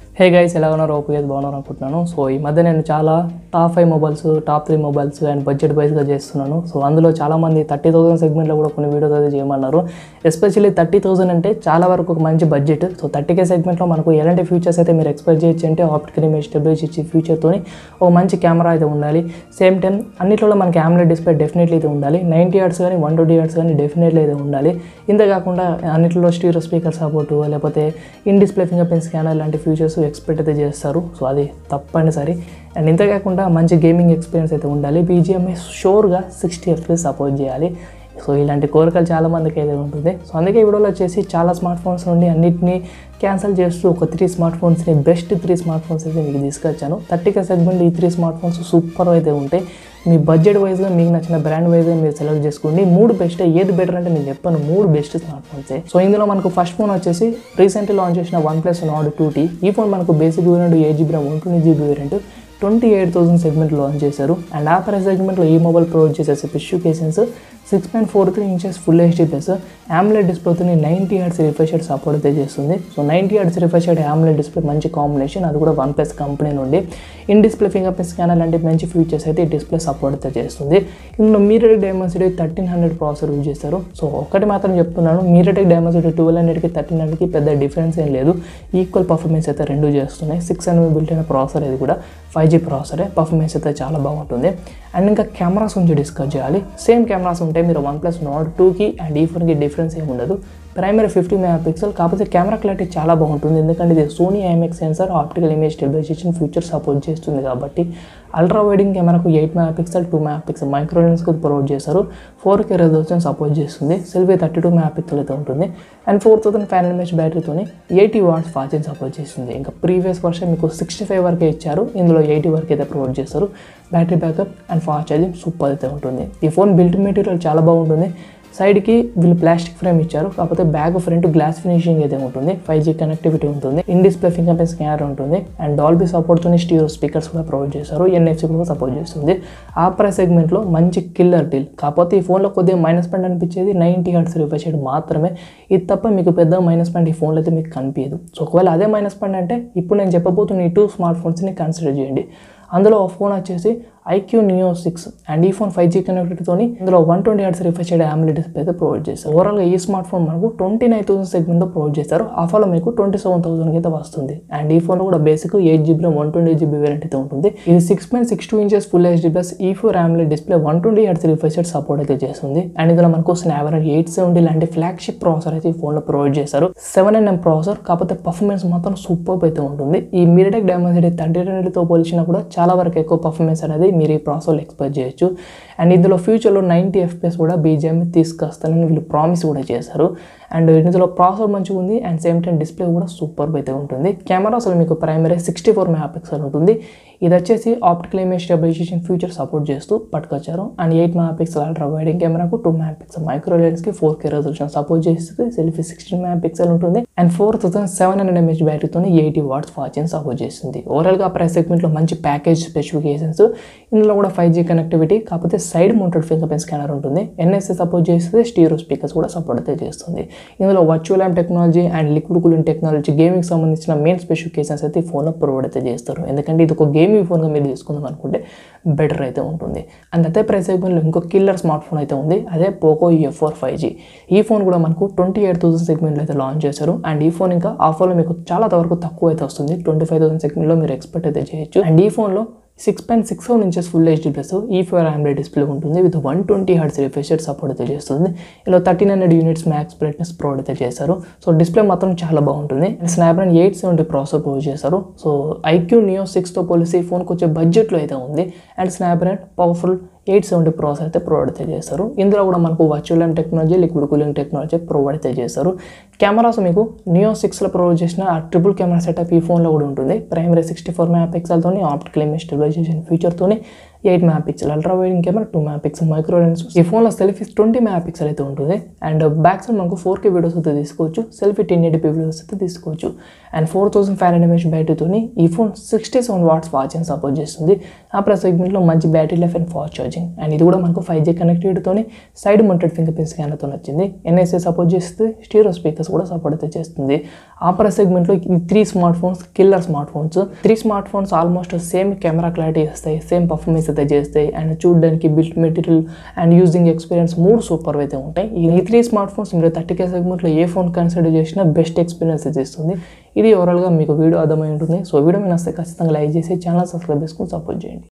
hey guys ఎలా ఉన్నారు OPS బాగున్నారు అనుకుంటున్నాను సో ఈ మధ్య నేను చాలా top five mobiles top three mobiles and budget వైజ్గా చేస్తున్నాను సో అందులో చాలామంది థర్టీ థౌసండ్ సెగ్మెంట్లో కూడా కొన్ని వీడియోస్ అయితే చేయమన్నారు ఎస్పెషల్లీ థర్టీ థౌసండ్ అంటే చాలా వరకు ఒక మంచి బడ్జెట్ సో థర్టీ కే సెగ్మెంట్లో మనకు ఎలాంటి ఫీచర్స్ అయితే మీరు ఎక్స్పెక్ట్ చేయొచ్చు అంటే ఆప్టికల్ ఇమేజ్ స్టెబిలిటీ ఇచ్చే ఫీచర్తో ఒక మంచి కెమెరా అయితే ఉండాలి సేమ్ టైం అన్నిట్లో మనకి ఆమ్లెట్ డిస్ప్లే డెఫినెట్లీ అయితే ఉండాలి నైంటీ యార్డ్స్ కానీ వన్ ట్వంటీ యార్డ్స్ కానీ డెఫినెట్లీ అయితే ఉండాలి ఇంతే కాకుండా అన్నిట్లో స్టీరో స్పీకర్ సపోర్టు లేకపోతే in display fingerprint scanner లాంటి ఫీచర్స్ ఎక్స్పెక్ట్ అయితే చేస్తారు సో అది తప్పనిసరి అండ్ ఇంతే కాకుండా మంచి గేమింగ్ ఎక్స్పీరియన్స్ అయితే ఉండాలి బీజిఎంఐ షోర్గా సిక్స్టీ ఎఫ్పీఎస్ సపోర్ట్ చేయాలి సో ఇలాంటి కోరికలు చాలా మందికి అయితే ఉంటుంది సో అందుకే ఈ వీడియోలో వచ్చేసి చాలా స్మార్ట్ ఫోన్స్ నుండి అన్నిటినీ క్యాన్సిల్ చేస్తూ ఒక త్రీ స్మార్ట్ ఫోన్స్ని బెస్ట్ త్రీ స్మార్ట్ ఫోన్స్ అయితే మీకు తీసుకొచ్చాను థర్టీ కే సెగ్మెంట్ ఈ త్రీ స్మార్ట్ ఫోన్స్ సూపర్ అయితే ఉంటాయి మీ బడ్జెట్ వైజ్గా మీకు నచ్చిన బ్రాండ్ వైజ్గా మీరు సెలెక్ట్ చేసుకోండి మూడు బెస్ట్ ఏది బెటర్ అంటే నేను చెప్పాను మూడు బెస్ట్ స్మార్ట్ ఫోన్సే సో ఇందులో మనకు ఫస్ట్ ఫోన్ వచ్చేసి రీసెంట్లీ లాంచ్ చేసిన OnePlus Nord two T ఈ ఫోన్ మనకు basic variant eight GB one twenty GB variant twenty eight thousand segment launch చేశారు అండ్ ఆ ప్రైస్ సెగ్మెంట్లో ఈ మొబైల్ ప్రొవైడ్ చేసేసి పిష్యూ కేసెన్స్ six point four three inches full HD plus AMOLED డిస్ప్లేతో నైంటీ హెడ్స్ రిఫ్రెష్ సపోర్ట్ అయితే చేస్తుంది so ninety hertz refresh AMOLED display మంచి కాంబినేషన్ అది కూడా వన్ ప్లస్ కంపెనీ నుండి in display fingerprint scanner లాంటి మంచి ఫీచర్స్ అయితే ఈ డిస్ప్లే సపోర్ట్ అయితే చేస్తుంది ఇందులో MediaTek Dimensity thirteen hundred processor use చేస్తారు సో ఒకటి మాత్రం చెప్తున్నాను మీరెటెక్ డైమెన్సిటీ ట్వెల్వ్ హండ్రెడ్కి థర్టీన్ హండ్రెడ్కి పెద్ద డిఫరెన్స్ ఏం లేదు ఈక్వల్ పర్ఫార్మెన్స్ అయితే రెండు చేస్తున్నాయి సిక్స్ హండ్రెడ్ బిల్ట్ అయిన ప్రాసెసర్ ఇది కూడా ఫైవ్ జీ ప్రాసెసరే పర్ఫార్మెన్స్ అయితే చాలా బాగుంటుంది అండ్ ఇంకా కెమెరాస్ గురించి డిస్కస్ చేయాలి సేమ్ కెమెరాస్ ఉంటాయి మీరు వన్ ప్లస్ నాట్ టూకి అండ్ ఈ ఫోన్కి డిఫరెన్స్ ఏమి ఉండదు ప్రైమరీ ఫిఫ్టీ మెగా పిక్సెల్ కాకపోతే కెమెరా క్లారిటీ చాలా బాగుంటుంది ఎందుకంటే ఇది Sony IMX sensor optical image stabilisation feature support చేస్తుంది కాబట్టి అల్ట్రా వైడింగ్ కెమెరాకు eight megapixel two megapixel micro లెన్స్కి ప్రొవైడ్ చేస్తారు ఫోర్ కే రెజల్యూషన్ సపోర్ట్ చేస్తుంది selfie thirty two megapixel అయితే ఉంటుంది and four thousand five hundred MH బ్యాటరీతో eighty watts fast charging support చేస్తుంది ఇంకా ప్రీవియస్ వర్షన్ మీకు సిక్స్టీ ఫైవ్ వరకే ఇచ్చారు ఇందులో ఎయిటీ వరకు అయితే ప్రొవైడ్ చేస్తారు battery backup and fast charging super అయితే ఉంటుంది ఈ ఫోన్ బిల్ట్ మెటీరియల్ చాలా బాగుంటుంది సైడ్కి వీళ్ళు ప్లాస్టిక్ ఫ్రేమ్ ఇచ్చారు కాకపోతే బ్యాక్ ఫ్రంట్ గ్లాస్ ఫినిషింగ్ అయితే ఉంటుంది ఫైవ్ జీ కనెక్టివిటీ ఉంటుంది in display fingerprint scanner ఉంటుంది అండ్ డాల్బీ సపోర్ట్తో స్టీరో స్పీకర్స్ కూడా ప్రొవైడ్ చేశారు ఎన్ఎఫ్సి కూడా సపోర్ట్ చేస్తుంది ఆ ప్రైస్ సెగ్మెంట్లో మంచి కిల్లర్ డీల్ కాకపోతే ఈ ఫోన్లో కొద్దిగా మైనస్ పాయింట్ అనిపించేది నైంటీ హర్ట్స్ రిఫ్రెష్ చేయడం మాత్రమే ఇది తప్ప మీకు పెద్ద మైనస్ పాయింట్ ఈ ఫోన్లో అయితే మీకు కనిపించదు సో ఒకవేళ అదే మైనస్ పాయింట్ అంటే ఇప్పుడు నేను చెప్పబోతున్న ఈ టూ స్మార్ట్ ఫోన్స్ని కన్సిడర్ చేయండి అందులో ఒక ఫోన్ వచ్చేసి ఐక్యూ నియో సిక్స్ అండ్ ఈ ఫోన్ ఫైవ్ జీ కనెక్టివిటీతో ఇందులో వన్ ట్వంటీ హెడ్స్ రిఫ్రెష్ చేయడం ఆమ్లెట్ డిస్ప్లే అయితే ప్రొవైడ్ చేస్తారు ఓవరాల్గా ఈ స్మార్ట్ ఫోన్ మనకు ట్వంటీ నైన్ థౌసండ్ సెగ్మెంట్లో ప్రొవైడ్ చేస్తారు ఆఫర్లో మీకు ట్వంటీ సెవెన్ థౌసండ్కి అయితే వస్తుంది అండ్ ఈ ఫోన్ కూడా బేసిక్ ఎయిట్ జీబీలో వన్ ట్వంటీ జీబీ వేరియంట్ అయితే ఉంటుంది ఇది six point six two inches full HD plus E four AMOLED display one twenty hertz refresh support అయితే చేస్తుంది అండ్ ఇందులో మనకు స్నాప్డ్రాగన్ ఎయిట్ సెవెంటీ లాంటి ఫ్లాగ్షిప్ ప్రాసెసర్ అయితే ఈ ఫోన్లో ప్రొవైడ్ చేస్తారు సెవెన్ ఎన్ఎం ప్రాసెసర్ కాకపోతే పర్ఫార్మెన్స్ మాత్రం సూపర్ అయితే ఉంటుంది ఈ మీడియాటెక్ డైమెన్సిటీ థర్టీ హండ్రెడ్తో పోల్చినా కూడా చాలా వరకు ఎక్కువ పర్ఫార్మెన్స్ అనేది మీరు ఈ ప్రాసెసర్లో ఎక్స్పెక్ట్ చేయొచ్చు అండ్ ఇందులో ఫ్యూచర్లో నైంటీ ఎఫ్పిఎస్ కూడా బీజిఎం తీసుకొస్తానని వీళ్ళు ప్రామిస్ కూడా చేశారు అండ్ ఇందులో ప్రాసెసర్ మంచిగా ఉంది అండ్ సేమ్ టైం డిస్ప్లే కూడా సూపర్ అయితే ఉంటుంది కెమెరా అసలు మీకు primary sixty four megapixel ఉంటుంది ఇది వచ్చేసి optical image stabilisation feature support చేస్తూ పట్టుకొచ్చారు and eight megapixel ultra వైడింగ్ కెమెరాకు టూ మెగా పిక్సెల్ మైక్రో లెన్స్కి ఫోర్ కే రెజల్యూషన్ సపోర్ట్ చేస్తుంది సెల్ఫీ సిక్స్టీన్ మెగా పిక్సెల్ ఉంటుంది and four thousand seven hundred MH బ్యాటరీతో ఎయిటీ వాట్స్ ఫాస్టింగ్ సపోర్ట్ చేస్తుంది ఓవరాల్గా price సెగ్మెంట్లో మంచి ప్యాకేజ్ స్పెసిఫికేషన్స్ ఇందులో కూడా ఫైవ్ జీ కనెక్టివిటీ కాకపోతే side mounted fingerprint scanner ఉంటుంది ఎన్ఎస్ఏ సపోర్ట్ చేస్తుంది స్టీరో స్పీకర్స్ కూడా సపోర్ట్ అయితే చేస్తుంది ఇందులో virtual RAM technology and liquid cooling technology gaming సంబంధించిన మెయిన్ స్పెసిఫికేషన్స్ అయితే ఈ ఫోన్లో ప్రొవైడ్ అయితే చేస్తారు ఎందుకంటే ఇది ఒక గేమింగ్ ఫోన్గా మీరు తీసుకుందాం అనుకుంటే బెటర్ అయితే ఉంటుంది అండ్ అదే ప్రైస్ సెగ్మెంట్లో ఇంకో కిల్లర్ స్మార్ట్ ఫోన్ అయితే ఉంది అదే Poco F four five G ఈ ఫోన్ కూడా మనకు ట్వంటీ ఎయిట్ థౌసండ్ సెగ్మెంట్లో అయితే లాంచ్ చేశారు అండ్ ఈ ఫోన్ ఇంకా ఆ ఫోన్లో మీకు చాలా వరకు తక్కువ అయితే వస్తుంది ట్వంటీ ఫైవ్ థౌసండ్ సెగ్మెంట్లో మీరు ఎక్స్పెక్ట్ అయితే చేయొచ్చు అండ్ ఈ ఫోన్లో six point six seven inches full HD plus E four AMOLED display ఉంటుంది with one twenty hertz refresh support అయితే చేస్తుంది ఇలా thirteen hundred units max brightness provide అయితే చేశారు సో డిస్ప్లే మాత్రం చాలా బాగుంటుంది and Snapdragon eight seventy processor provide చేశారు సో ఐక్యూ నియో సిక్స్తో పోలిసి ఫోన్కి వచ్చే బడ్జెట్లో అయితే ఉంది and Snapdragon powerful eight seventy processor అయితే ప్రొవైడ్ అయితే చేస్తారు ఇందులో కూడా మనకు virtual and technology liquid cooling technology provide అయితే చేస్తారు కెమెరాస్ మీకు నియో సిక్స్లో ప్రొవైడ్ చేసిన ఆ ట్రిపుల్ కెమెరా సెటప్ ఈ ఫోన్లో కూడా ఉంటుంది ప్రైమరీ సిక్స్టీ ఫోర్ మెగా పిక్సెల్తో ఆప్టికల్ ఇమేజ్ స్టెబిలైజేషన్ ఫీచర్తో eight megapixel ultra wide angle camera two megapixel micro lens ఈ ఫోన్లో సెల్ఫీ ట్వంటీ మ్యాప్ పిక్సెల్ అయితే ఉంటుంది అండ్ బ్యాక్ సైడ్ మనకు ఫోర్ కే వీడియోస్ అయితే తీసుకోవచ్చు సెల్ఫీ టెన్ ఎయిటీ వీడియోస్ అయితే తీసుకోవచ్చు and four thousand five hundred mAh బ్యాటరీతోని ఈ phone sixty seven watts charging support చేస్తుంది ఆ ప్లస్ సెగ్మెంట్లో మంచి battery life and fast charging and ఇది కూడా మనకు ఫైవ్ జీ కనెక్టివిటీతోని సైడ్ మౌంటెడ్ ఫింగర్ ప్రింట్ స్కానర్తో వచ్చింది ఎన్ఎస్ఏ సపోర్ట్ చేస్తుంది స్టీరో స్పీకర్స్ కూడా సపోర్ట్ అయితే చేస్తుంది ఆ ప్లస్ సెగ్మెంట్లో ఈ three smartphones killer smartphones three smartphones almost same camera clarity ఇస్తాయి సేమ్ పర్ఫార్మెన్స్ అయితే చేస్తాయి అండ్ చూడడానికి build material and using experience మూడు సూపర్ అయితే ఉంటాయి ఈ త్రీ స్మార్ట్ ఫోన్స్ మీరు థర్టీ కే సెగ్మెంట్లో ఏ ఫోన్ కన్సిడర్ చేసినా బెస్ట్ ఎక్స్పీరియన్స్ అయితే ఇస్తుంది ఇది ఓవరాల్గా మీకు వీడియో అర్థమై ఉంటుంది సో వీడియో మీరు వస్తే ఖచ్చితంగా లైక్ చేసి ఛానల్ సబ్స్క్రైబ్ చేసుకుని సపోర్ట్ చేయండి